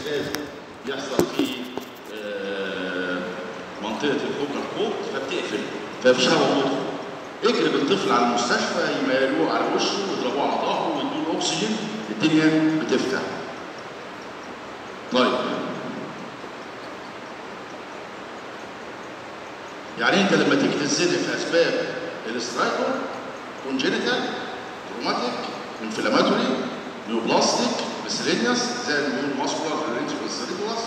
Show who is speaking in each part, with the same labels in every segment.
Speaker 1: لازم يحصل فيه آه، منطقه الفوكال كورد فبتقفل فمفيش هواء يدخل اجري بالطفل على المستشفى يميلوه على وشه ويضربوه على ظهره ويدوه اكسجين الدنيا بتفتح طيب يعني انت لما تيجي تزنق في اسباب الاسترايكو كونجينيتال تروماتيك انفلاماتوري نيوبلاستيك مسلينيوس زي ما بنقول ماسكولار رينجبل سيريبولاس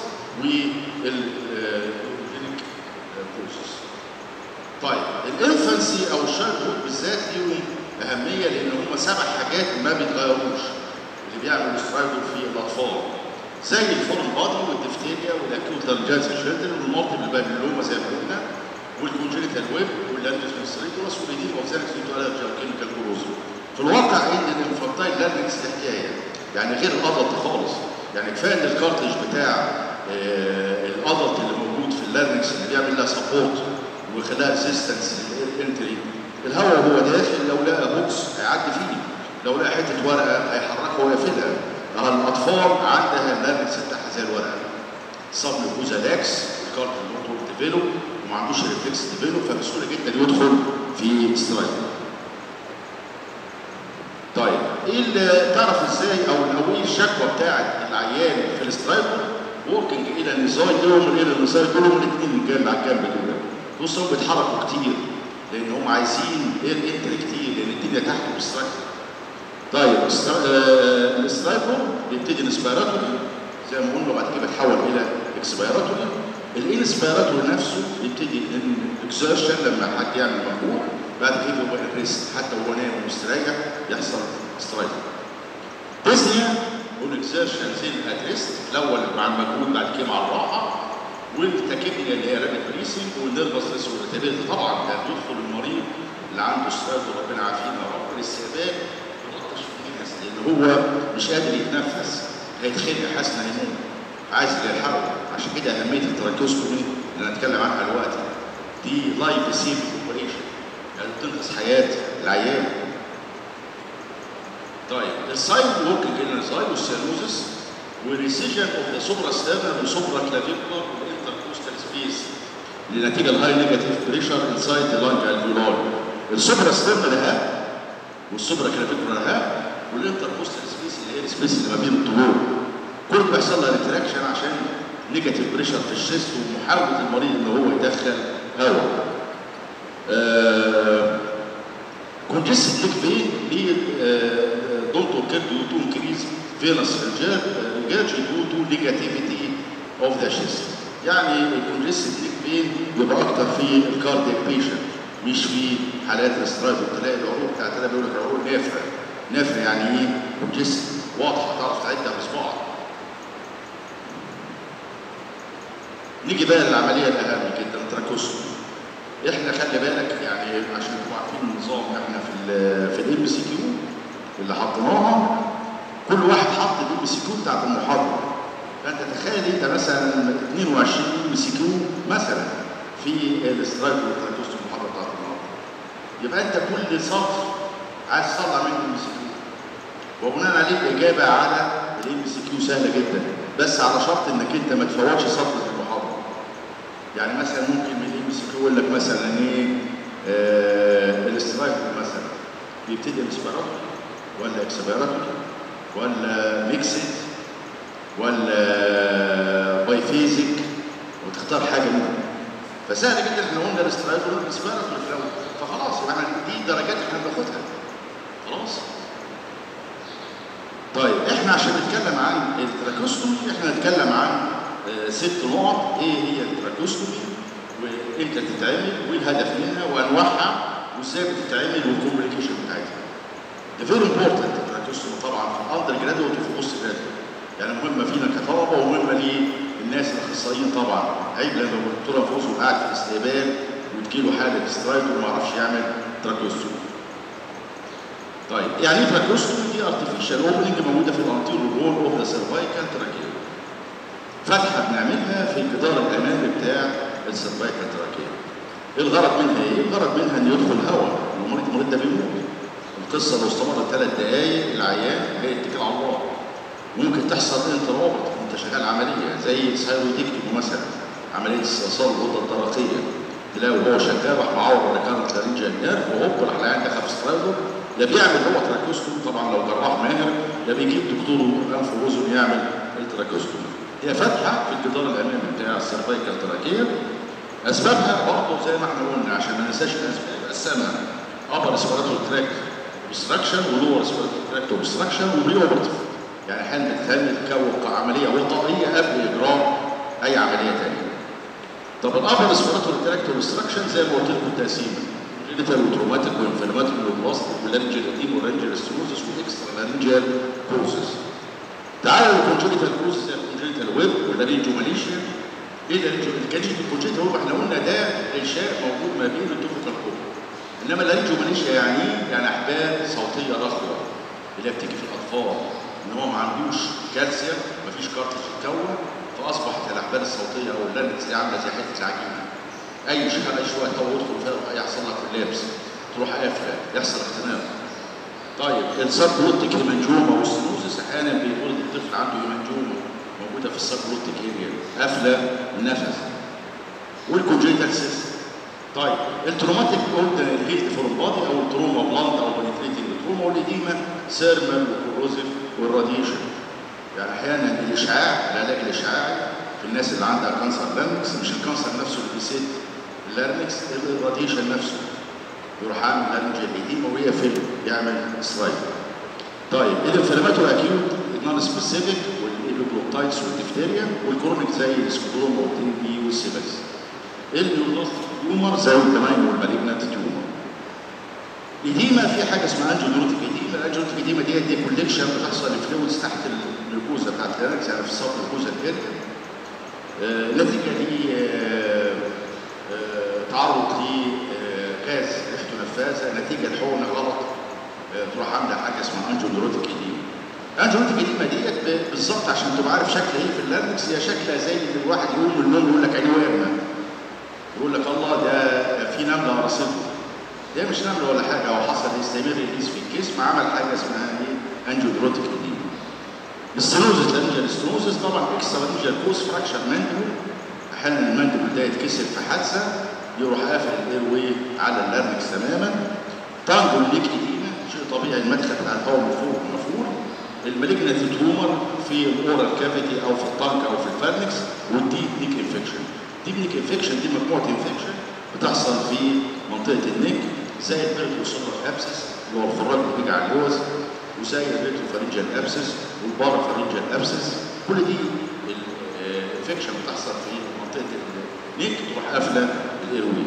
Speaker 1: والكلينيك بروسس طيب الانفانسي او الشايلد هود بالذات ليهم اهميه لان هم سبع حاجات ما بيتغيروش اللي بيعملوا سترايدو في الاطفال زي الفورم بادي والدفتيريا والاكيوت لارنجايتس شيلدر والمالتيبل بابيلوما زي ما قلنا والكونجنتال ويب واللاندس ميستريتوس والريدين اوف ذلك سيتو الرجي كيميكال كوروزو في الواقع ان الانفانتايل لارنكس دي حكايه يعني غير الادلت خالص يعني كفايه ان الكارتج بتاع آه، الادلت اللي موجود في اللارنكس اللي بيعمل لها سبورت ويخليها ريزيستنس للانتري الهواء وهو داخل لو لقى بوكس هيعدي فيه لو لقى حته ورقه هيحركها ويقفلها اه الاطفال عندها اللارنكس بتاعها زي الورقه صاب لوكوزا لاكس الكارت الموتور ديفيلوب وما عندوش ريفلكس ديفيلوب فبسهوله جدا يدخل في سترايك طيب ايه اللي تعرف ازاي او او ايه الشكوى بتاعت العيان في الاسترايكر ووركينج الى النزاي دول الى النزاي دول هم الاثنين الجنب على الجنب دول بص هم بيتحركوا كتير لان هم عايزين اير انتر كتير لان الدنيا تحت بالسترايكر طيب السترا- آه، الاسترايكر بيبتدي انسبيراتوري زي ما قلنا وبعد كده بيتحول الى اكسبيراتوري الانسبيراتوري نفسه يبتدي الاكزرشن لما حد يعمل مجهود بعد كده هو الريست حتى وهو نايم ومستريح يحصل سترايك ديزنيا والاكزرشن زي الريست الاول مع المجهود بعد كده مع الراحه والتاكيبيا اللي هي رابط بريسنج والنيرفس والريتابيلتي طبعا ده يدخل المريض اللي عنده سترايك وربنا عافينا يا رب الاستقبال يلطش في الناس لان هو مش قادر يتنفس هيتخنق حاسس انه هيموت عايز يلحقه عشان كده اهميه التراكيوستومي اللي هنتكلم عنها دلوقتي دي لايف سيفنج اوبريشن يعني بتنقذ حياه العيان طيب السايد وركينج الانزاي والسيروزس والريسيجن اوف ذا سوبرا ستيرنال وسوبرا كلافيكولار والانتركوستال سبيس لنتيجه الهاي نيجاتيف بريشر انسايد ذا لانج الفيولار السوبرا ستيرنال اهاب والسوبرا كلافيكولار اهاب والانتركوستال سبيس اللي هي السبيس اللي ما بين الطلوع كل ما بيحصل لها ريتراكشن عشان نيجاتيف بريشر في الشيست ومحاوله المريض ان هو يدخل هواء. آه congested neck pain ليه uh, don't occur due to increase venous regurg due to negativity of the chest. يعني congested neck pain بيبقى اكتر في الكاردياك بيشنت مش في حالات الاسترايد تلاقي العروق بتاعت انا بيقول لك العروق نافره نافره يعني ايه؟ congested واضحه تعرف تعدها بصباعك. نيجي بقى للعمليه الاهم جدا التراكوستومي. احنا خلي بالك يعني عشان تبقوا عارفين النظام احنا في ال في الام سي كيو اللي حطيناها كل واحد حط الام سي كيو بتاعت المحاضره فانت تخيل انت مثلا 22 ام سي كيو مثلا في الاسترايك والتراكوستوم المحاضره بتاعت النهارده يبقى انت كل سطر عايز تطلع منه ام سي كيو وبناء عليه الاجابه على الام سي كيو سهله جدا بس على شرط انك انت ما تفوتش سطر في المحاضره يعني مثلا ممكن من الام سي كيو يقول لك مثلا ايه آه الاسترايك مثلا بيبتدي انسبيراتوري ولا اكسبيراتوري ولا ميكسد ولا بايفيزيك وتختار حاجه منهم فسهل جدا احنا قلنا الاسترايك والانسبيراتوري في الاول فخلاص يبقى احنا دي درجات احنا بناخدها خلاص طيب احنا عشان نتكلم عن التراكوستومي احنا نتكلم عن آه، ست نقط ايه هي التراكوستومي وامتى تتعمل وايه الهدف منها وانواعها وازاي بتتعمل والكوميونيكيشن بتاعتها. ده فيري امبورتنت التراكوستومي طبعا في الاندر جرادويت وفي البوست جرادويت. يعني مهمه فينا كطلبه ومهمه للناس الاخصائيين طبعا. عيب لما الدكتور فوزو قاعد في الاستقبال وتجيله حاله سترايك وما يعرفش يعمل تراكوستومي. طيب يعني ايه تراكوستومي دي ارتفيشال اوبننج موجوده في الانتيريور وول اوف ذا سيرفايكال تراكيوم. فتحه بنعملها في الجدار الامامي بتاع السيرفايكال تراكيوم. ايه الغرض منها ايه؟ الغرض منها ان يدخل هواء المريض المريض ده بيموت. القصه لو استمرت ثلاث دقائق العيان هيتكل على الله. ممكن تحصل انت رابط انت العمليه زي سايروديكتومي مثلا عمليه استئصال الغده الدرقيه تلاقي وهو شغال راح معور ولا كانت لارنجيال نيرف وهوب راح العيان دخل في سترايدر يا بيعمل هو تراكيوستومي طبعا لو جراح ماهر يا بيجيب دكتور انف واذن يعمل التراكيوستومي هي فتحه في الجدار الامامي بتاع السيرفايكال تراكيه اسبابها برضه زي ما احنا قلنا عشان ما ننساش الاسباب قسمها ابر ريسبيراتوري تراكت اوبستراكشن ولور ريسبيراتوري تراكت اوبستراكشن وبري اوبرتيف يعني احيانا بتتعمل كو- عمليه وقائيه قبل اجراء اي عمليه ثانيه. طب الابر ريسبيراتوري تراكت اوبستراكشن زي ما قلت لكم تقسيمه جينيتال وتروماتيك وانفلاماتيك وبلاستيك ولارنجيال اديم ورانجيال ستروزس واكسترا لارنجيال كوزز. تعالوا للكونجنتال كوزز زي الكونجنتال ويب واللارنجيو ماليشيا ايه اللارنجيو الكونجنتال الكونجنتال ويب احنا قلنا ده انشاء موجود ما بين التوفيكال كوب انما اللارنجيو ماليشيا يعني ايه؟ يعني احبال صوتيه رخوه اللي هي بتيجي في الاطفال ان هو ما عندوش كالسيوم ما فيش كارتج يتكون فاصبحت الاحبال الصوتيه او اللارنكس دي عامله زي حته العجينه اي شيء اي شويه تو يدخل فيها يحصل لك اللبس تروح قافله يحصل اختناق طيب السبلوتيك هيمانجوما والسنوزس احيانا بيتولد الطفل عنده هيمانجوما موجوده في السبلوتيك اريا قافله النفس والكونجيتال سيستم طيب التروماتيك قلنا الهيت فور البادي او التروما بلانت او بنتريتنج تروما والاديمه سيرمال وكوروزيف والراديشن يعني احيانا الاشعاع العلاج الاشعاعي في الناس اللي عندها كانسر لارنكس مش الكانسر نفسه اللي بيسد اللارنكس الراديشن نفسه يروح عامل لارنجيال ايديما وهي فيلم يعمل سلايد طيب الانفلاماتوري اكيوت نون سبيسيفيك والايبيجلوتايتس والديفتيريا والكرونيك زي السكودروما والتي بي والسيبس النيوروبلاستيك تيومر زي التمايم والمالجنت تيومر إديمة في حاجة اسمها انجيوبروتيك إديمة، الانجيوبروتيك إديمة دي دي كوليكشن بتحصل الفلويدز تحت الجلوكوزا بتاعت الهرنكس يعني في الصف الجلوكوزا الجلد. آه، النتيجة دي آه، آه، تعرض لغاز ريحته نفاذة نتيجة لحقنة غلط آه، تروح عاملة حاجة اسمها انجيوبروتيك إديمة. الانجيوبروتيك إديمة ديت ب- بالظبط عشان تبقى عارف شكلها ايه في اللارنكس هي شكلها زي اللي الواحد يقوم من النوم يقول لك عيني وارمة. يقول لك الله ده في نملة ورثته. ده مش نمل ولا حاجه هو حصل يستمر يقيس في الجسم عمل حاجه اسمها ايه؟ انجيوبروتيك اديما. الستنوزس لانجل ستنوزس طبعا اكسترا لانجل كوز فراكشر ماندبل احيانا الماندبل ده يتكسر في حادثه يروح قافل الاير واي على اللارنكس تماما. تانجو ليك اديما شيء طبيعي المدخل بتاع الهواء مفروض مفروض. المالجنت تومر في الاورال كافيتي او في الطنك او في الفارنكس والديب نيك انفكشن. ديب نيك انفكشن دي مجموعه انفكشن بتحصل في منطقه النك زي البيرتوسولار ابسس اللي هو الخراج اللي بيجي على اللوز وزي الريتروفارنجال ابسس والبارافارنجال ابسس كل دي الانفكشن بتحصل في منطقه النك تروح قافله الايروي.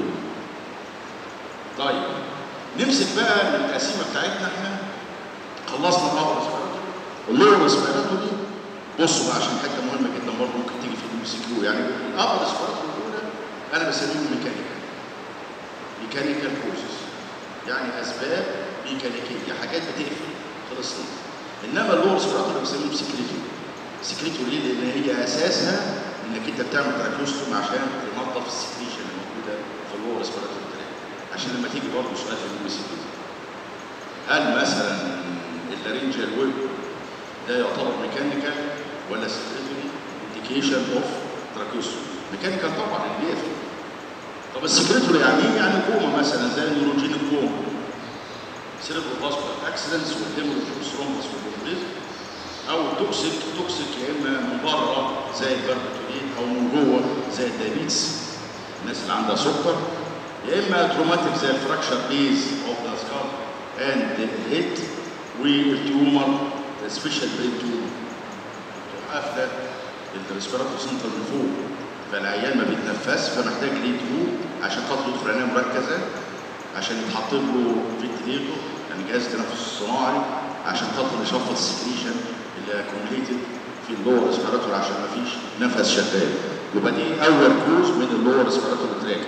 Speaker 1: طيب نمسك بقى التقسيمه بتاعتنا احنا خلصنا الابر ريسبيراتوري اللور ريسبيراتوري بصوا بقى عشان حته مهمه جدا برضه ممكن تيجي في الام سي كيو يعني الابر ريسبيراتوري الاولى انا بسميهم ميكانيكال ميكانيكال كوزز يعني اسباب ميكانيكيه حاجات بتقفل خلصنا انما اللور ريسبيراتوري بسميهم سكريتوري سكريتوري ليه؟ لان هي اساسها انك انت بتعمل تراكيوستوم عشان تنظف السكريشن اللي موجوده في اللور ريسبيراتوري تراك عشان لما تيجي برضه سؤال في الام سي كيو هل مثلا اللارنجيال ويب ده يعتبر ميكانيكال ولا سكريتوري انديكيشن اوف تراكيوستوم ميكانيكال طبعا اللي بيقفل طب السكريتوري يعني ايه؟ يعني كوما مثلا زي النيوروجينيك كوما سيريبرو فاسكولار اكسيدنتس والهيموريج والثرومبس والبروبليزم او توكسيك توكسيك يا اما من بره زي البربتولين او من جوه زي الدايبيتس الناس اللي عندها سكر يا اما تروماتيك زي الفراكشر بيز اوف ذا سكال اند الهيد والتيومر سبيشال برين تيومر قافله الريسبيراتور سنتر من فوق فالعيان ما بيتنفس فمحتاج ليه تيوب عشان خاطر يدخل عنايه مركزه عشان يتحط له فنتليتور يعني جهاز التنفس الصناعي عشان خاطر يشفط السكريشن اللي اكوميليتد في اللور ريسبيراتور عشان ما فيش نفس شغال يبقى دي اول كوز من اللور ريسبيراتور تراك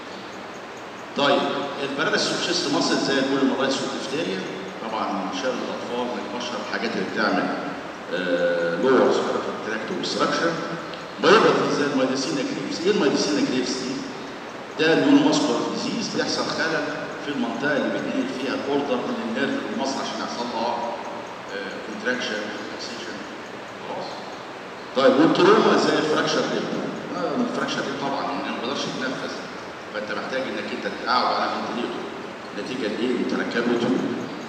Speaker 1: طيب الباراليس سوبشيست ماسل زي البوليمرايتس والدفتيريا طبعا شلل الاطفال من اشهر الحاجات اللي بتعمل لور ريسبيراتور تراكت اوبستراكشن بايوباثي زي المايديسينا كريبس ايه المايديسينا كريبس دي؟ ده نيوروماسكولار ديزيز بيحصل خلل في المنطقه اللي بيتنقل فيها الاوردر من النيرف للمصل عشان يحصل لها كونتراكشن ريلاكسيشن خلاص طيب والتروما زي الفراكشر ريب الفراكشر ريب طبعا ما يقدرش يتنفس فانت محتاج انك انت تقعد على فنتليتور نتيجه لايه؟ متركب له تيوب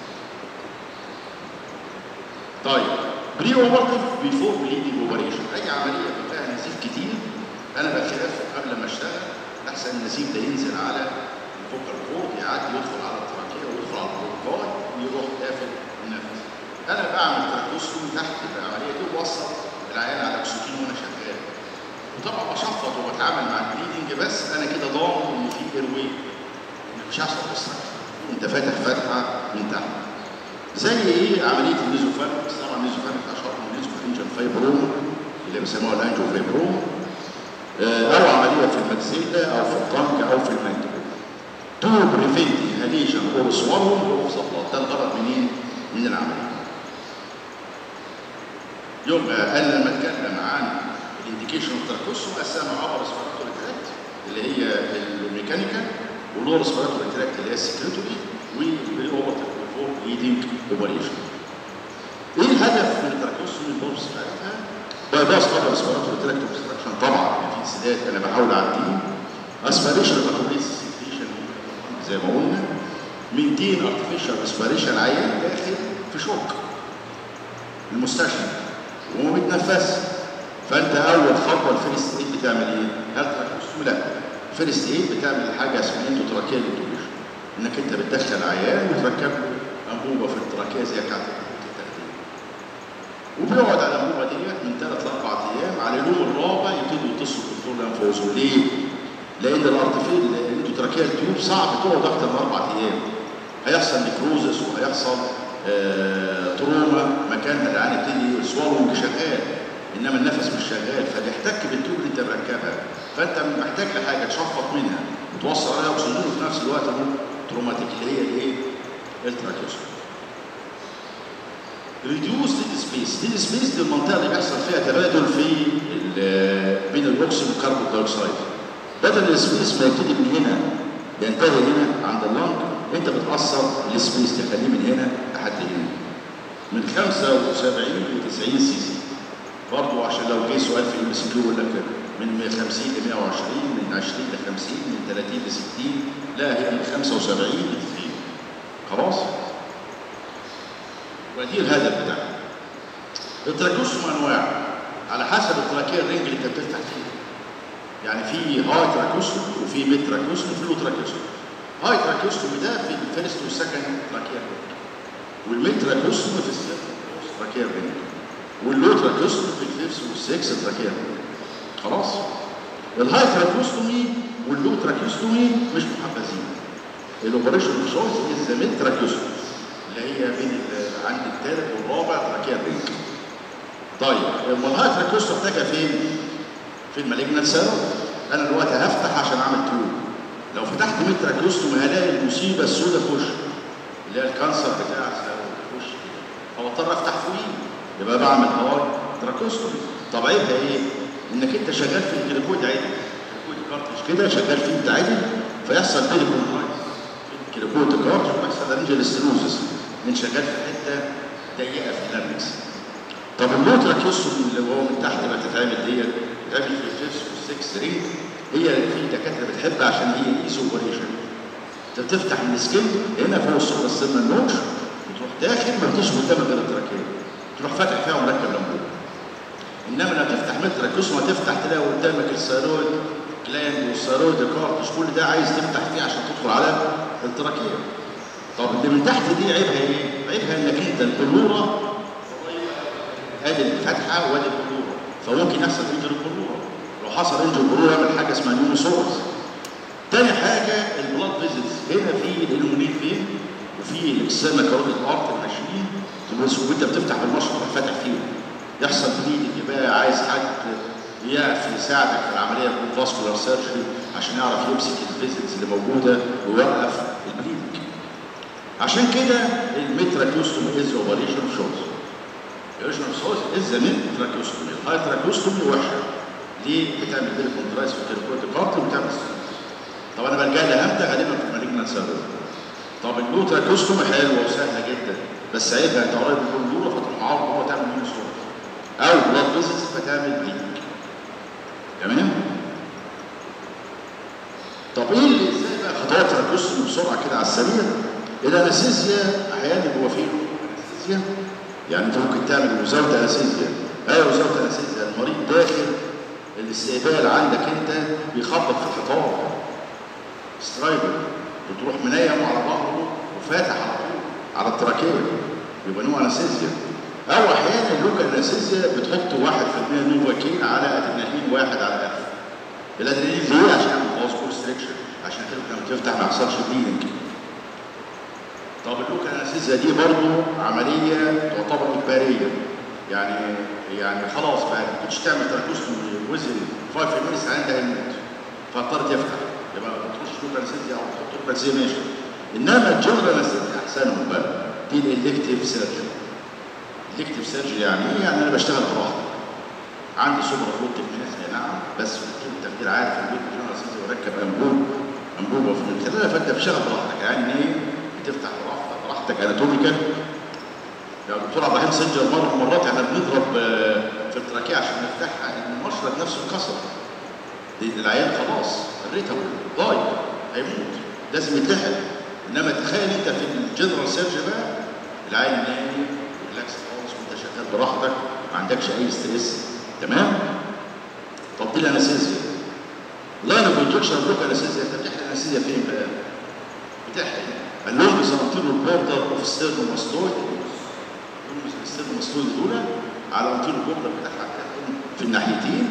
Speaker 1: طيب بري اوبرتيف بيفور بليدنج اوبريشن اي عمليه فيها نزيف كتير انا بخاف قبل ما اشتغل احسن النزيف ده ينزل على الفوكال كورد يعدي يدخل على التراكيه ويدخل على البروكاي ويروح قافل النفس انا بعمل تراكوستومي تحت العمليه دي ووصل العيان على اكسجين وانا شغال وطبعا بشفط وبتعامل مع البليدنج بس انا كده ضامن ان في اير مش هيحصل اسرع انت فاتح فتحه من تحت زي ايه عمليه النيزوفارنكس طبعا النيزوفارنكس اشهر من النيزوفارنجال فايبروما اللي بيسموها الانجو فايبروما او عمليه في المكسيلا او في الطنك او في المنكب تو بريفنت انهاليشن اور سوالون اوف سبلاي ده الغرض منين؟ من العمليه يبقى انا لما اتكلم عن الانديكيشن اوف تراكوسو قسمها عبر ريسبيراتوري تراكت اللي هي الميكانيكال ولور ريسبيراتوري تراكت اللي هي السكريتوري والبري اوبرتيف بيفور ليدنج اوبريشن. ايه الهدف من التراكوسو من البورس بتاعتها؟ باي باس طبعا ريسبيراتوري تراكت اوبستراكشن طبعا في انسداد انا بحاول اعديه اسبيريشن ميتابوليز سكريشن زي ما قلنا مينتين ارتفيشال ريسبيريشن عيان داخل في شوك المستشفى وهو بيتنفس فانت اول خطوه الفيرست ايد بتعمل ايه؟ هل تراكوستومي؟ لا الفيرست ايد بتعمل حاجه اسمها اندوتراكيال انتوبيشن انك انت بتدخل عيان وتركب له انبوبه في التراكيه زي بتاعت التخدير وبيقعد على الانبوبه ديت من ثلاث لاربع ايام على اليوم الرابع يبتدوا يتصلوا بالدكتور الانفوزو ليه؟ لان الارتفيل الاندوتراكيال تيوب صعب تقعد اكتر من اربع ايام هيحصل نيكروزس وهيحصل آه تروما مكانها العين يبتدي سوالونج شغال انما النفس مش شغال فبيحتك بالتيوب اللي انت مركبها فانت محتاج لحاجه تشفط منها وتوصل عليها اكسجين وفي نفس الوقت اهو تروماتيك اللي هي الايه؟ التراكيوستومي. ريديوس ديد سبيس، ديد سبيس دي المنطقه اللي بيحصل فيها تبادل في بين الاكسجين والكربون دايوكسيد. بدل السبيس ما يبتدي من هنا ينتهي هنا عند اللنج انت بتقصر السبيس تخليه من هنا لحد هنا. من 75 ل 90 سي سي. برضه عشان لو جه سؤال في الام سي كيو يقول لك من 50 ل 120 من 20 ل 50 من 30 ل 60 لا هي من 75 ل 90 خلاص؟ ودي الهدف بتاعها. التراكوستوم انواع على حسب التراكيه الرينج اللي انت بتفتح فيه. يعني في هاي تراكوستوم وفي ميد تراكوستوم وفي لو تراكوستوم. هاي تراكوستوم ده في الفيرست والسكند تراكيه رينج. والميد تراكوستوم في السيرفس تراكيه رينج. واللو تراكوستوم في الفيفث والسكس تراكيه رينج. خلاص؟ الهاي تراكوستومي واللو تراكيوستومي مش محبذين. الاوبريشن تشويس از ذا ميد تراكيوستومي اللي هي بين عند الثالث والرابع تراكيه رينج. طيب امال الهاي تراكيوستوم محتاجه فين؟ في المالجنال سيرم انا دلوقتي هفتح عشان اعمل تيوب. لو فتحت ميد تراكيوستومي هلاقي المصيبه السوداء في وشي اللي هي الكانسر بتاع في وشي فاضطر افتح فوقيه يبقى بعمل هاي تراكيوستومي. طب عيبها ايه؟ انك انت شغال في الجلوكود عادي الجلوكود كارتش كده شغال فيه انت عادي فيحصل بيليكونترايز الجلوكود كارتش ويحصل رينجل ستينوزس من شغال في حته ضيقه في اللامكس طب اللوتراكيوستومي اللي هو من تحت ما تتعمل ديت بتتعمل في الفيفث والسكس رينج هي في دكاتره بتحبها عشان هي ايزو اوبريشن انت بتفتح من السكن هنا فوق الصوره السنه النوش وتروح داخل ما بتش قدامك غير التراكيه تروح فاتح فيها ومركب لمبوب انما لما تفتح متر الجسم تفتح تلاقي قدامك الثيرويد جلاند والثيرويد كارتش كل ده عايز تفتح فيه عشان تدخل على التراكيه. طب اللي من تحت دي عيبها ايه؟ عيبها انك انت البلوره ادي الفتحه وادي البلوره فممكن يحصل انجر البلوره لو حصل انجر البلوره يعمل حاجه اسمها نيوموسورس. تاني حاجه البلاد فيزيتس هنا في الهرمونين فين؟ وفي الاكساما كاروتيد ارت ماشيين وانت بتفتح بالمشرط تروح فاتح فيهم. يحصل بليدنج يبقى عايز حد يعرف يساعدك في العمليه يكون فاسكولار سيرجري عشان يعرف يمسك الفيزيتس اللي موجوده ويوقف البليدنج. عشان كده الميتراكيوستومي از اوبريشن شوز. الاوبريشن شوز از ذا ميتراكيوستومي، الهاي تراكيوستومي وحشه. ليه؟ بتعمل بيلي كونترايس في التريكوت كارت وبتعمل طب انا بلجا لها امتى؟ غالبا في المالجنال سيرفر. طب اللو تراكيوستومي حلوه وسهله جدا بس عيبها انت قريب من الدوره فتروح معاه هو تعمل منه صوره. او بلاد فيزيتس فتعمل بليدنج تمام طب ايه اللي ازاي بقى خطوات تركزهم بسرعه كده على السريع الانستيزيا احيانا بيبقى فيه انستيزيا يعني انت ممكن تعمل مزاوله انستيزيا ايوه مزاوله انستيزيا المريض داخل الاستقبال عندك انت بيخبط في الحيطان سترايبر بتروح منيم على ظهره وفاتح على طول على التراكيه يبقى نوع انستيزيا او احيانا اللوكال انستيزيا بتحط 1% نوفاكين على ادرينالين واحد على 1000 الادرينالين ليه؟ عشان يعمل خلاص كونستريكشن عشان كده لما تفتح ما يحصلش بليدنج طب اللوكال انستيزيا دي برضه عمليه تعتبر اجباريه يعني يعني خلاص بقى ما كنتش تعمل تراكوستوم وزن 5 مينتس عند هيموت فاضطرت يفتح يبقى ما تخش لوكال انستيزيا او تحط لوكال انستيزيا ماشي انما الجنرال انستيزيا احسنهم بقى دي الالكتيف سيرجري الكتف سيرجري يعني ايه؟ يعني انا بشتغل براحتي. عندي سوبر فلوت تكنيزيا نعم بس في التخدير عارف البيت جنرال سيزي وركب انبوب انبوبه في الخلايا فانت بتشتغل براحتك يعني ايه؟ بتفتح براحتك براحتك اناتوميكال يا دكتور عبد الرحيم سجل مره من المرات احنا بنضرب في التراكيه عشان نفتحها المشرط نفسه اتكسر. العيان خلاص الريتم ضايع هيموت لازم يتلحق انما تخيل انت في الجنرال سيرجري بقى العيان نايم ريلاكس خالص وانت شغال براحتك ما عندكش اي ستريس تمام؟ طب دي الانستيزيا لاين اوف انجكشن بلوك انستيزيا انت بتحقن الانستيزيا فين بقى؟ بتحقن اللونج سنتيرو بوردر اوف ستيرنوماستويد الستيرنوماستويد دول على الانتيرو بوردر بتاعها في الناحيتين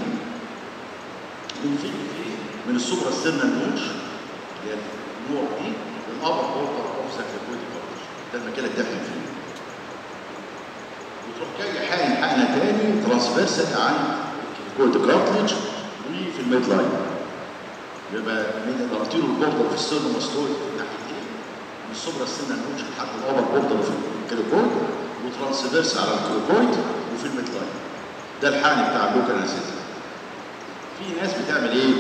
Speaker 1: من فين لفين؟ من السوبرا ستيرنال نوش اللي هي النوع دي للابر بوردر اوف ساكريكويد ده المكان اللي بتحقن فيه وتروح جاي حقن حقنه تاني ترانسفيرسال عند الكورد كارتلج وفي الميد لاين يبقى من الارتيرو بوردر في السيرنوماستويد ناحيتين من السوبرا ستيرنال نوش لحد الابر بوردر في الكاليكويد وترانسفيرس على الكاليكويد وفي الميد لاين ده الحقن بتاع اللوكال انستيزيا في ناس بتعمل ايه؟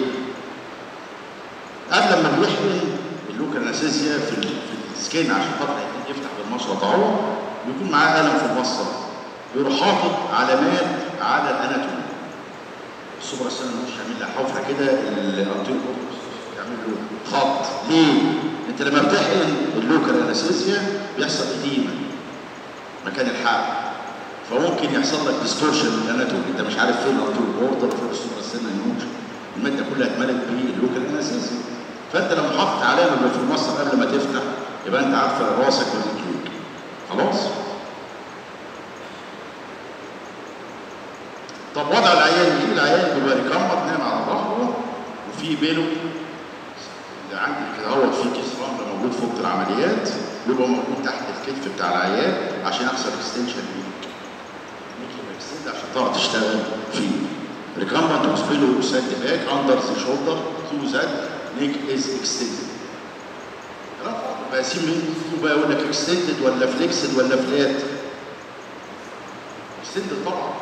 Speaker 1: قبل ما بيحقن اللوكال انستيزيا في في السكين عشان خاطر يفتح بالمشرط اهو بيكون معاه قلم في المصه يروح حاطط علامات على الاناتومي السوبر ستان مش يعمل لها حفره كده الانتيرو يعمل له خط ليه؟ انت لما بتحقن اللوكال انستيزيا بيحصل اديمه مكان الحقن فممكن يحصل لك ديستورشن الاناتومي انت مش عارف فين الانتيرو بوردر فين السوبر ستان النوش الماده كلها اتملت باللوكال انستيزيا فانت لو حاطط علامه في المصه قبل ما تفتح يبقى انت عارف راسك ورجليك خلاص؟ طب وضع العيان ايه؟ العيان بيبقى ريكمر نايم على ظهره وفي بينه اللي عندي كده هو في كيس رمل موجود فوق العمليات بيبقى موجود تحت الكتف بتاع العيان عشان يحصل اكستنشن ليك. اكستند عشان تعرف تشتغل فيه. ريكمبنت وسبيلو سايد باك اندر ذا شولدر تو ذات نيك از اكستندد. بقاسيم مين بقى يقول لك اكستندد ولا فليكسد ولا فلات؟ اكستندد طبعا.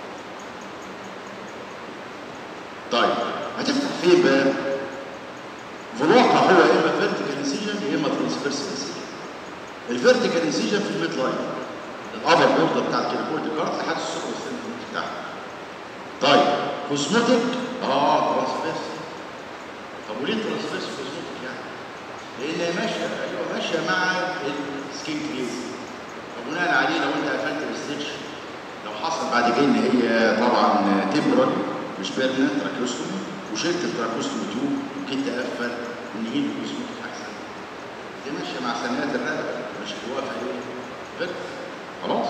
Speaker 1: طيب هتفتح فين بقى؟ في الواقع هو يا اما فيرتيكال انسيجن يا اما ترانسفيرس انسيجن. الفيرتيكال انسيجن في الميد لاين الابر بوردر بتاع الكيربورد كارت لحد السوبر ستيند بتاعها. طيب كوزموتيك اه ترانسفيرس. طب وليه ترانسفيرس كوزموتيك يعني؟ لان هي ماشيه ايوه ماشيه مع السكين كريز. فبناء عليه لو انت قفلت الستيتش لو حصل بعد كده ان هي طبعا تمبرال مش بيرمننت تراكيوستومي وشلت التراكيوستومي تيوب وجيت تقفل ونهيل الجسم احسن دي ماشيه مع ثانيات الرقبه مش الوقفه ايه بس خلاص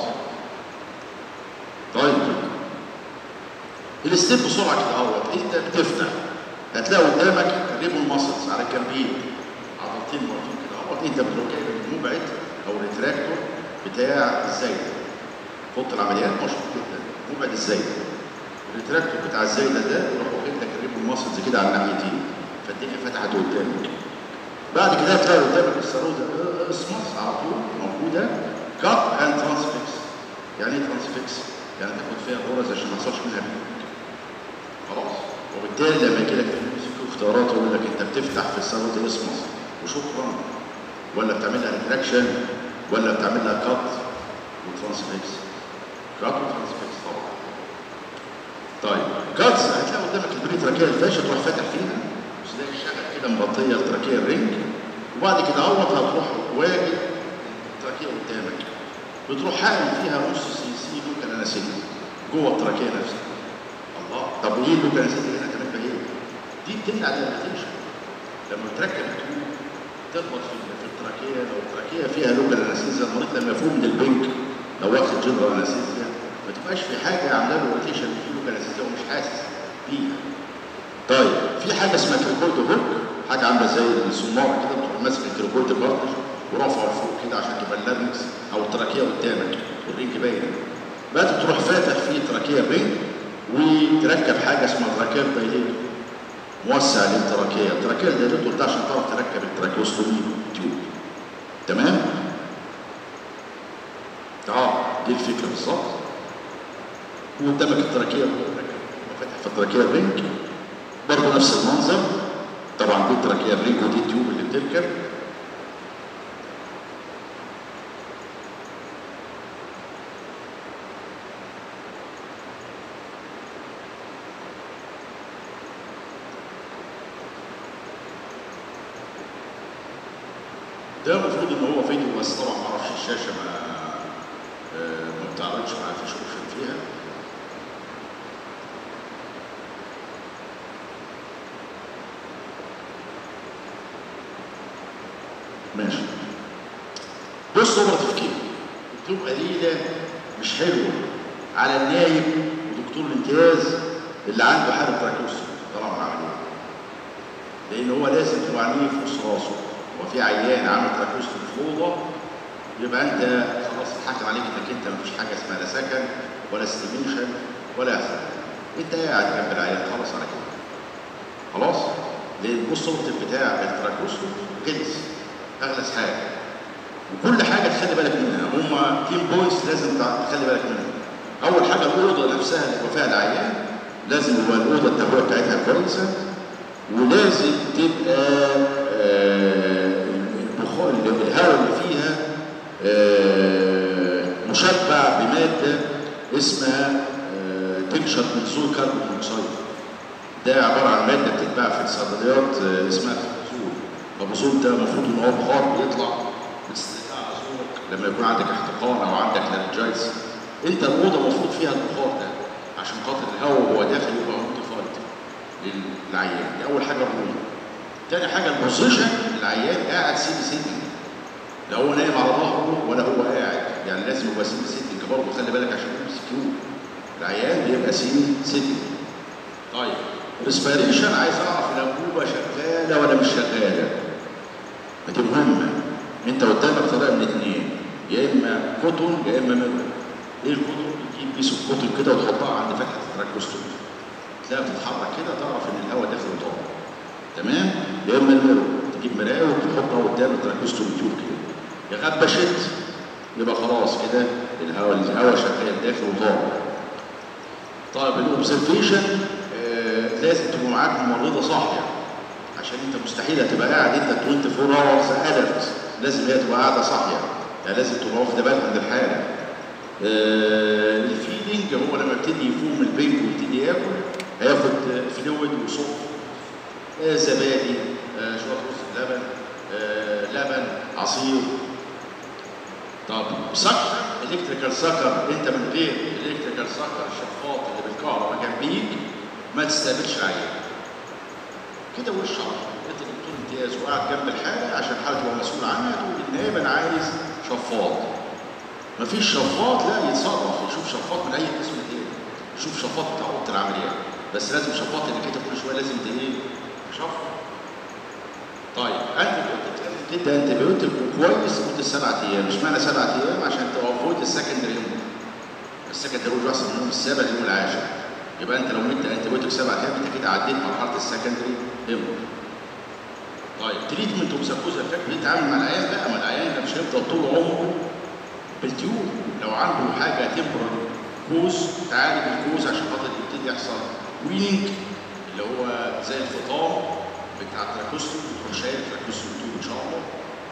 Speaker 1: طيب الستيب بسرعه كده اهوت انت بتفتح هتلاقي قدامك ريبون ماسلز على الجنبين عضلتين مرتين كده اهوت انت بتروح جايب المبعد او الريتراكتور بتاع الزايده خط العمليات مشهور جدا مبعد الزايده الريتراكتور بتاع الزايده ده يروح واخد لك الريبون ماسلز كده على الناحيتين فالدنيا فتحت قدامك بعد كده هتلاقي قدامك الساروزا اسمس على طول موجوده كات اند ترانسفيكس يعني ايه ترانسفيكس؟ يعني تاخد فيها غرز عشان ما يحصلش منها بيوت خلاص وبالتالي لما يجي لك في اختيارات يقول لك انت بتفتح في الساروزا اسمس وشكرا ولا بتعمل لها ريتراكشن ولا بتعمل لها كات وترانسفيكس كات وترانسفيكس طبعا طيب جادز هتلاقي قدامك البري تراكيه الفاشل تروح فاتح فيها مش زي الشغل كده مغطيه التراكيه الرنج وبعد كده اهوت هتروح واجد التراكيه قدامك بتروح حامل فيها نص سي سي لوكال اناسيتي جوه التراكيه نفسها الله طب وايه اللوكال اناسيتي هنا كمان ايه؟ دي بتمنع الهيباتيشن لما بتركب التيوب تخبط في في التراكيه لو التراكيه فيها لوكال اناسيزيا المريض لما يفوق من البنك لو واخد جنرال اناسيزيا ما تبقاش في حاجه عامله له روتيشن في لوكال اناسيزيا ومش حاسس بيها. طيب في حاجه اسمها كريكويد هوك حاجه عامله زي الصناره كده بتروح ماسك الكريكويد بارتش ورافعه لفوق كده عشان تبقى اللارنكس او التراكيه قدامك والرنج باينه. بقى تروح فاتح في تراكيه الرنج وتركب حاجه اسمها تراكيه دايليتور موسع للتراكيه، التراكيه الدايليتور ده عشان تعرف تركب التراكيوستومي تيوب. تمام؟ اه دي الفكره بالظبط. وقدامك التراكيه فاتح في التراكيه الرنج برضه نفس المنظر طبعا دي التراكيه الرنج ودي التيوب اللي بتركب ده المفروض ان هو فيديو بس طبعا ما اعرفش الشاشه ما آه، ما بتعرضش ما فيش اوبشن فيها ماشي بص هو تفكير بتبقى قليله مش حلوه على النايب ودكتور الامتياز اللي عنده حاله تراكيوستومي طالما العمليه لان هو لازم تبقى عينيه في وسط راسه هو في عيان عامل تراكيوستومي في اوضه يبقى انت خلاص الحكم عليك انك انت مفيش حاجه اسمها لا سكن ولا استيميشن ولا احسن انت قاعد جنب العيان خلاص على كده خلاص لان بص صوره بتاع التراكوستوم جلس اغلس حاجه وكل حاجه تخلي بالك منها هم تيم بوينتس لازم تع- تخلي بالك منها اول حاجه الاوضه نفسها اللي يبقى فيها العيان لازم يبقى الاوضه التهويه بتاعتها كويسه ولازم تبقى آه، البخار الهواء اللي فيها آه، مشبع بماده اسمها تنشر بنزول كربون مونوكسيد ده عباره عن ماده بتتباع في الصيدليات آه، اسمها بنزول البنزول ده المفروض ان هو بخار بيطلع باستخدام زورك لما يكون عندك احتقان او عندك لارنجايتس انت الاوضه المفروض فيها البخار ده عشان خاطر الهواء وهو داخل يبقى متفايت للعيان دي اول حاجه مهمه تاني حاجه البوزيشن العيان قاعد سيدي سيدي لا هو نايم على ظهره ولا هو قاعد يعني لازم يبقى سيدي سيدي برضه خلي بالك عشان ام سي كيو العيان بيبقى سيدي سيدي طيب ريسبيريشن عايز اعرف الانبوبه شغاله ولا مش شغاله دي مهمه انت قدامك طريقه من الاثنين يا اما كوتون يا اما ميرور ايه الكوتون تجيب بيس اوف كوتون كده وتحطها عند فتحه التراكوستوم تلاقيها بتتحرك كده تعرف ان الهواء داخل وطالع تمام يا اما الميرور تجيب مرايه وتحطها قدام التراكوستوم تيوب كده يا غبشت يبقى خلاص كده الهواء الهواء شغال داخل وطالع طيب الاوبزرفيشن آه لازم تبقى معاك ممرضه صاحيه عشان انت مستحيل هتبقى قاعد انت 24 اورز الرت لازم هي تبقى قاعده صاحيه يعني لازم تبقى واخده بالها من الحاله آه الفيدنج هو لما يبتدي يفوق من البنك ويبتدي ياكل هياخد فلويد وصف آه زبادي آه شويه رز لبن آه لبن عصير طب سكر الكتريكال سكر انت من غير الكتريكال سكر الشفاط اللي بالكهرباء جنبيك ما تستقبلش عيان كده وش عرض انت دكتور امتياز وقاعد جنب الحاله عشان الحاله تبقى مسؤول عنها تقول النائب انا عايز شفاط مفيش شفاط لا يتصرف يشوف شفاط من اي قسم تاني يشوف شفاط بتاع اوضه العمليات بس لازم شفاط اللي كده كل شويه لازم ت- ايه شفط طيب انت تدي انت بيوتك كويس لمده سبعة ايام مش معنى سبعة ايام عشان تافويد السكندري يوم السكندري يوم اصلا من اليوم السابع لليوم العاشر يبقى انت لو مدت انت بيوتك سبعة ايام انت كده عديت مرحله السكندري يوم طيب تريتمنت ومسكوزه فاكر بيتعامل مع العيان بقى ما العيان ده مش هيفضل طول عمره بالتيوب لو عنده حاجه تمبرال كوز تعالج الكوز عشان خاطر يبتدي يحصل ويننج اللي هو زي الفطام بتاع التراكوستوم تروح شايل التراكوستوم تيوب ان شاء الله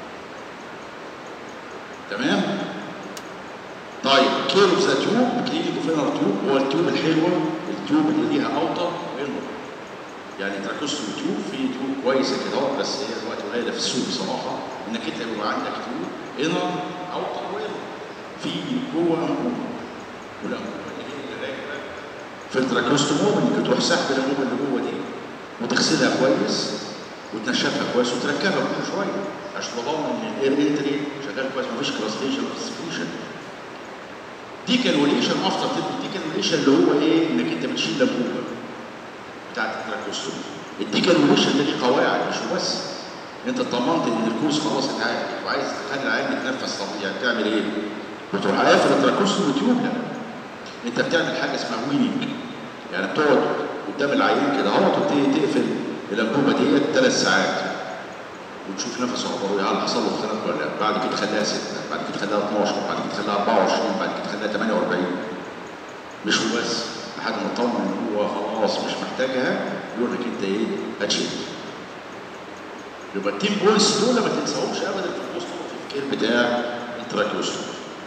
Speaker 1: تمام طيب كير اوف ذا تيوب كلينيك اوف انر تيوب هو التيوب الحلوه التيوب اللي ليها اوتر وانر يعني تراكوستومي تيوب في تيوب كويسه كده اهو بس هي دلوقتي قليله في السوق بصراحه انك انت يبقى عندك تيوب انر اوتر وانر في جوه انبوبه والانبوبه اللي هي اللي راكبه في التراكوستوموم انك تروح سحب الانبوبه اللي جوه دي وتغسلها كويس وتنشفها كويس وتركبها كل شويه عشان تضمن ان الاير انتري شغال كويس مفيش كراستيشن ديستريبيوشن دي كالوليشن افتر دي كالوليشن اللي هو ايه انك انت بتشيل الانبوبه بتاعت التراكوستوم الدي كالوليشن ده ليه قواعد مش بس انت اطمنت ان الكوز خلاص اتعالج وعايز تخلي العيان يتنفس طبيعي تعمل ايه؟ بتروح قافل التراكوستوم تيوب لا انت بتعمل حاجه اسمها ويننج يعني بتقعد قدام العيان كده اهوت وتبتدي تقفل الانبوبه ديت ثلاث ساعات وتشوف نفسه اخباره ايه هل حصل له اختناق ولا لا بعد كده خليها 6 بعد كده خليها 12 بعد كده خليها 24 بعد كده خليها 48 مش هو بس لحد ما تطمن ان هو خلاص مش محتاجها يقول لك انت ايه هتشيل يبقى التيم بوينتس دول ما تنساهمش ابدا في البوست في الكير بتاع التراكيوستوم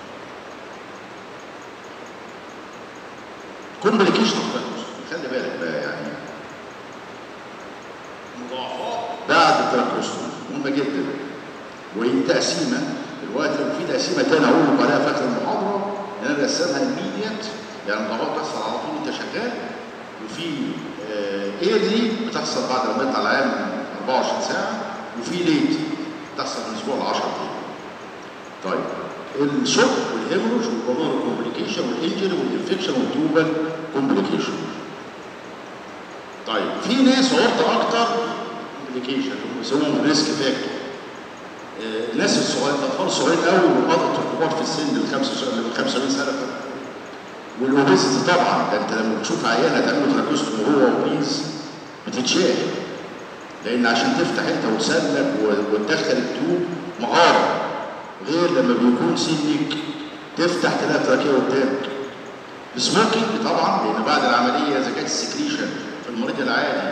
Speaker 1: كومبليكيشن اوف تراكيوستوم خلي بالك بقى يعني مضاعفات بعد التراكيوستوم مهمه جدا وهي تقسيمه دلوقتي لو في تقسيمه تاني اقول لكم عليها في اخر المحاضره ان انا اقسمها الميديت يعني المضاعفات بتحصل على طول انت شغال وفي ايرلي بتحصل بعد لما يطلع العام 24 ساعه وفي ليت بتحصل من اسبوع ل 10 ايام. طيب الشوك والهيمروج والبلمونري كومبليكيشن والانجري والانفكشن والتوبال كومبليكيشن. طيب في ناس عرضه اكتر كومبليكيشن اللي بيسموهم ريسك فاكتور. الناس الصغيره الاطفال الصغيرين قوي والقاده الكبار في السن ال 75 75 سنه والاوبيزيتي طبعا ده انت لما بتشوف عيان هتعمل له تراكوستوم وهو اوبيز بتتشاهد لان عشان تفتح انت وتسلك وتدخل التوب مهاره غير لما بيكون سنك تفتح تلاقي تراكيه قدامك السموكينج طبعا لان بعد العمليه اذا كانت السكريشن في المريض العادي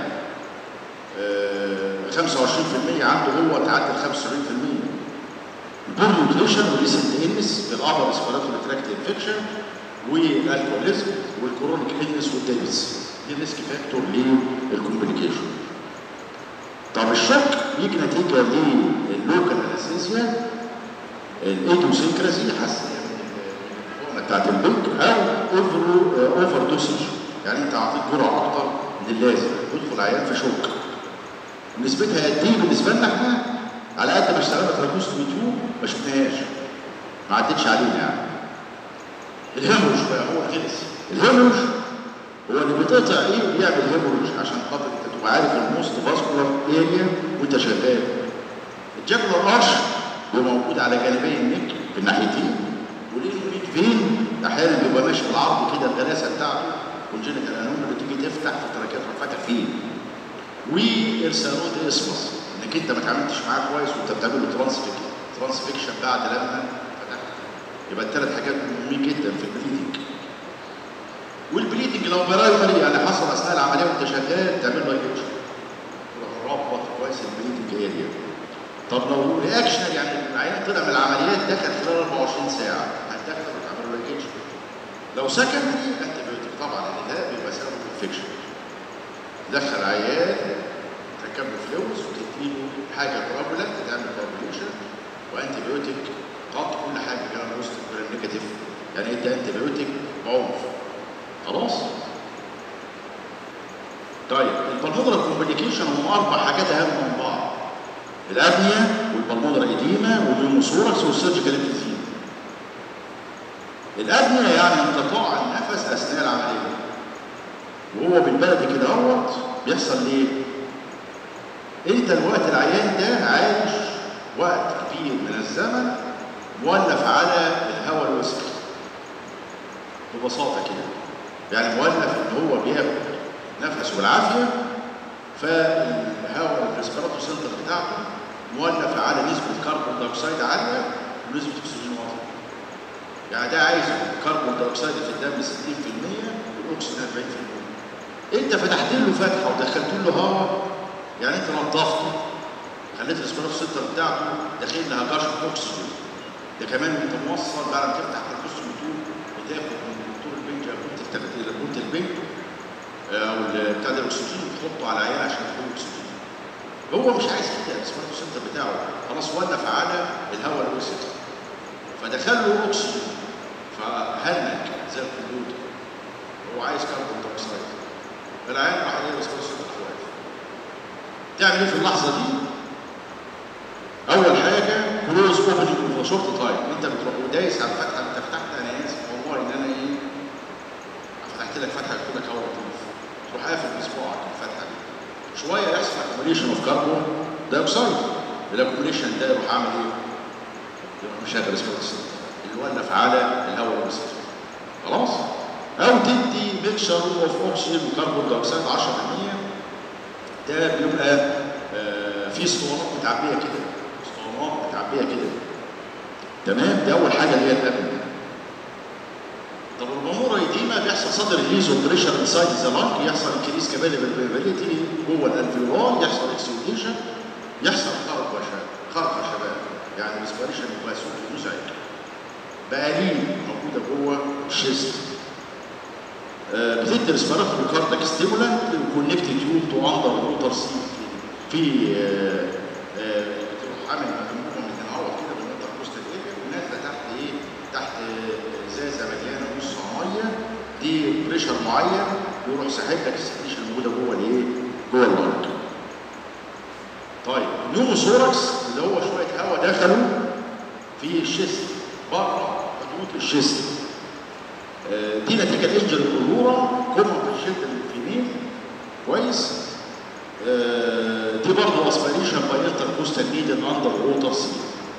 Speaker 1: آه 25% عنده هو تعدي ال 75% البور نيوتريشن وريسنت انس بالابر ريسبيراتوري تراكت انفكشن والالكوليزم والكرونيك النس والدايبس دي ريسك فاكتور للكومبليكيشن طب الشك يجي نتيجه لللوكال انستيزيا الايدوسينكراسي حسب بتاعت البنك او اوفر اوفر دوسج يعني انت اعطيت جرعه اكتر من اللازم يدخل عيان في شوك نسبتها قد ايه بالنسبه لنا احنا على قد ما اشتغلنا تراكوستومي تيوب ما شفناهاش ما عدتش علينا يعني الهيمورج بقى هو الغلس الهيمورج هو اللي بتقطع ايه وبيعمل هيمورج عشان خاطر انت تبقى عارف الموست فاسكولار اريا وانت شغال الجاكولار ارش هو موجود على جانبي النك في الناحيتين والانفيد فين احيانا بيبقى ماشي بالعرض كده الغلاسه بتاعته والجينيتال انوم اللي تيجي تفتح في التراكيات فاتح فيه والسيروت اسمس انك انت ما اتعاملتش معاه كويس وانت بتعمل له ترانسفيكشن ترانسفيكشن بعد لما فتحت يبقى الثلاث حاجات مهمين جدا في البليدنج والبليدنج لو برايمري يعني حصل اثناء العمليه وانت شغال تعمل له ايجكشن تروح ربط كويس البليدنج اريا طب لو رياكشن يعني العيان طلع من العمليات دخل خلال 24 ساعه هتدخل وتعمل له ايجكشن لو سكندري انت طبعا لان ده بيبقى سبب انفكشن دخل عيان تركب له فلوس وتديله حاجه بروبلنت تعمل بروبليشن وانتي بيوتيك قط كل حاجه كلام بوزيتيف كلام نيجاتيف يعني انت انتي بيوتيك بعنف خلاص طيب البلمونرال كومبليكيشن هم اربع حاجات اهم من بعض الابنيا والبلمونرال اديما والنيوموثوركس والسيرجيكال انفيزيم الابنيا يعني انقطاع النفس اثناء العمليه وهو بالبلدي كده اهوت بيحصل ليه؟ انت الوقت العيان ده عايش وقت كبير من الزمن مولف على الهواء الوسخ ببساطه كده يعني مولف ان هو بياخد نفسه بالعافيه فالهواء الريسبيراتور سنتر بتاعته مولف على نسبه كربون دايوكسيد عاليه ونسبه اكسجين واطيه يعني ده عايز كربون دايوكسيد في الدم 60% والاكسجين 40% انت فتحت له فتحه ودخلت له هواء يعني انت نظفته خليت الاسبراتو سنتر بتاعته داخل لها كشف اكسجين ده كمان انت موصل بعد ما تفتح الكوستوم توب بتاخد من دكتور البنج او بنت البنت او ال- بتاع ده الاكسجين بتحطه على العيان عشان يدخل اكسجين هو مش عايز كده الريسبيراتور سنتر بتاعه خلاص ولف على الهواء اللي وصل فدخل له اكسجين فهنك زي الكمبيوتر هو عايز كربون دايوكسيد فالعيان راح عليه الريسبيراتور سنتر واقف تعمل ايه في اللحظه دي؟ اول حاجه كلوز اوبننج اوف شورت تايم انت بتروح دايس على الفتحه انت فتحت انا اسف والله ان انا ايه فتحت لك فتحه قلت لك هواء لطيف تروح قافل بصباعك الفتحه دي شويه يحصل اكوميليشن اوف كربون دايوكسيد الاكوميليشن ده يروح عامل ايه؟ يروح مشغل اسمه اللي ولف على الهواء المسيط خلاص؟ او تدي ميكشر اوف اوكسجين وكربون دايوكسيد 10% ده بيبقى آه، في اسطوانات متعبيه كده اسطوانات متعبيه كده تمام دي اول حاجه اللي هي الامن طب الامور ديما بيحصل صدر ريليز بريشر انسايد ذا لانج يحصل انكريس كابيلي بالفيبيليتي جوه الالفيولار يحصل اكسيوديشن يحصل خرق وشباب خرق وشباب يعني ريسبيريشن يبقى صوت مزعج بقاليل موجوده جوه الشيست آه، بتدي ريسبيراتوري كاردك ستيمولانت وكونكت تيوب تو اندر ووتر سي في آه، آه، بتروح عامل مجموعه من الهواء كده من الانتر كوستال اريا ونازله تحت ايه؟ تحت آه، ازازه مليانه نص ميه دي بريشر معين يروح ساحب لك السكريشن الموجوده جوه الايه؟ جوه اللنج. طيب نيوموثوركس اللي هو شويه هواء دخلوا في الشيست بره حدود الشيست آه، دي نتيجه الانجل الكلورا كومن في الشد الفيميل كويس آه، دي برضه اسبيريشن باي انتركوستال نيدل اندر ووتر سي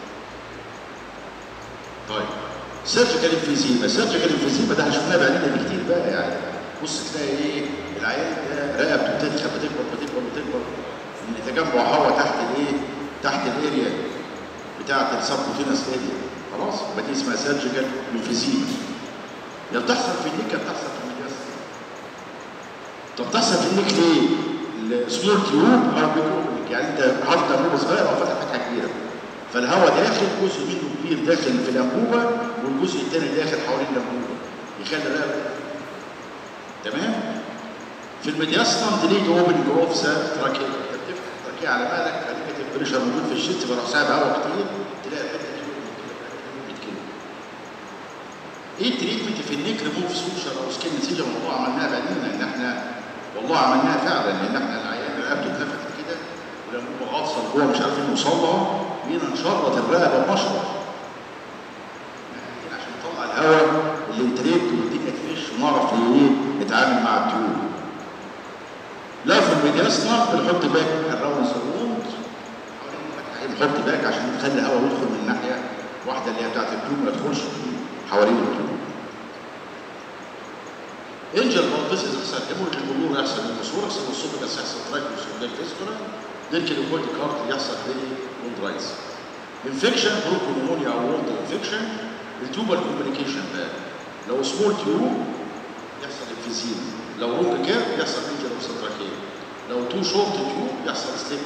Speaker 1: طيب سيرجيكال انفيزيما سيرجيكال انفيزيما ده شفناه بعيننا كتير بقى يعني بص تلاقي ايه العيان ده رقبته بتدخل بتكبر بتكبر بتكبر ان تجمع هواء تحت الايه تحت الاريا بتاعه السبكوتينس اريا خلاص يبقى دي اسمها سيرجيكال انفيزيما يا بتحصل في النيك يا بتحصل في المجاز طب بتحصل في النيك ليه؟ السمول تيوب او بيكوبليك يعني انت حاطط انبوبه صغيره وفاتح فتحه كبيره فالهواء داخل جزء منه كبير داخل في الانبوبه والجزء الثاني داخل حوالين الانبوبه يخلي الرئه تمام؟ في الميدياستم ديليد اوبننج اوف ذا تراكيه انت بتفتح التراكيه على بالك خليك البريشر موجود في الشيست فراح سايب هواء كتير تلاقي الحته دي كده كده ايه التريتمنت في النيك ريموف سوشر او سكين سيجر الموضوع عملناها بعدين ان احنا والله عملناها فعلا لان احنا العيان رقبته اتلفت كده ولما هو غاصه جوه مش عارفين نوصل لها بقينا نشرط الرقبه بمشرط عشان نطلع الهواء اللي يتريد والدنيا تفش ونعرف ايه نتعامل مع التيوب لا في الميدياسنا بنحط باك الراوند سروند بنحط باك عشان نخلي الهواء يدخل من ناحيه واحده اللي هي بتاعت التيوب ما يدخلش حوالين التيوب انجل بلفيسز يحصل هيموريج الجمهور يحصل المسوركس والسوبكس يحصل تراكيوس والفيستولا ديركل الكولد كارت يحصل بيلي وندرايتس انفكشن بروكونيمونيا او وند انفكشن التوبال كومبليكيشن بقى لو سمول تيوب يحصل انفيزيما لو لونج كير يحصل انجل اوبستراكيه لو تو شورت تيوب يحصل سليب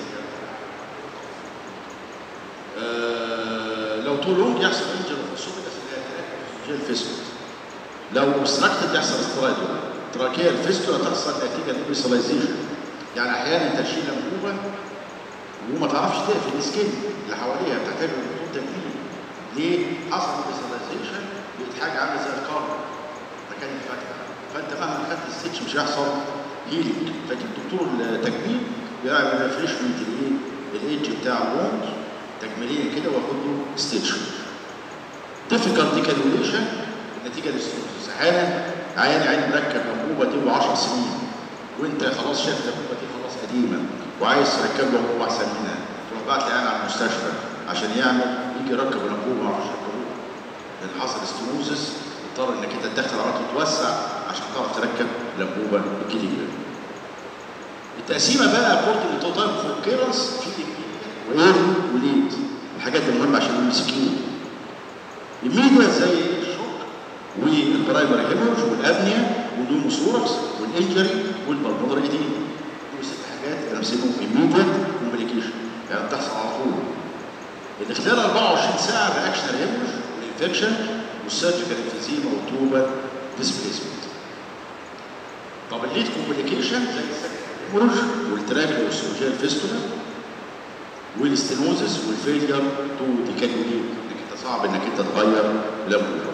Speaker 1: آه لو تو لونج يحصل انجل اوبستراكيه اللي هي الفيستولا لو obstructed يحصل استرايدو تراكية الفيستولا تحصل نتيجة للبيسلايزيشن يعني أحيانا تشيل أنبوبة وما تعرفش تقفل السكين اللي حواليها بتحتاج لدكتور تجميل ليه؟ حصل بيسلايزيشن بقت حاجة عاملة زي الكارب مكان الفتحة فأنت مهما خدت الستش مش هيحصل هيلينج لكن دكتور التجميل بيعمل ريفريشمنت لإيه؟ الايدج بتاع الوند تجميليا كده واخد له ستيتش difficult decanulation نتيجه للستروز احيانا عيان عين مركب انبوبه دي له 10 سنين وانت خلاص شايف الانبوبه دي خلاص قديمه وعايز تركب له انبوبه احسن منها تروح بعت عيان على المستشفى عشان يعمل يجي يركب الانبوبه ما يعرفش يركبوها لان حصل ستروزس اضطر انك انت تدخل عضلات توسع عشان تعرف تركب الانبوبه الجديده. التقسيمه بقى اكوردنج تو تايب اوف اوكيرنس في وايه وليد الحاجات المهمه عشان المسكين. الميديا زي الشوك والبرايمري هيمورج والابنيا والنوموثوركس والانجري والبلمونري دي دول ست حاجات انا مسميهم immediate كومبليكيشن يعني بتحصل على طول ان خلال 24 ساعه رياكشن هيمورج والانفكشن والسيرجيكال انفيزيما والتوبه ديسبليسمنت طب الليد كومبليكيشن زي الهemorrhage والتراجل والسوجيال فيستولا والستينوزس والفيلير تو ديكانوليت انك انت صعب انك انت تغير لامبو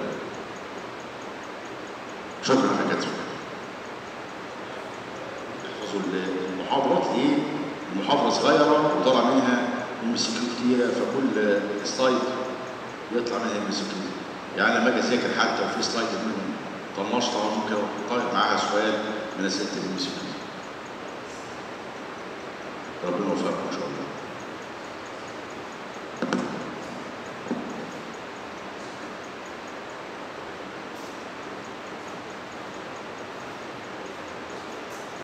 Speaker 1: شكرا يا كاتب احفظوا المحاضرات ليه؟ المحاضرة صغيرة وطلع منها ام سي كيو كتير فكل سلايد يطلع منها ام سي كيو يعني لما اجي اذاكر حتى وفي سلايد منهم طنشت طبعا ممكن اطلب معاها سؤال من اسئله الام سي كيو ربنا يوفقكم ان شاء الله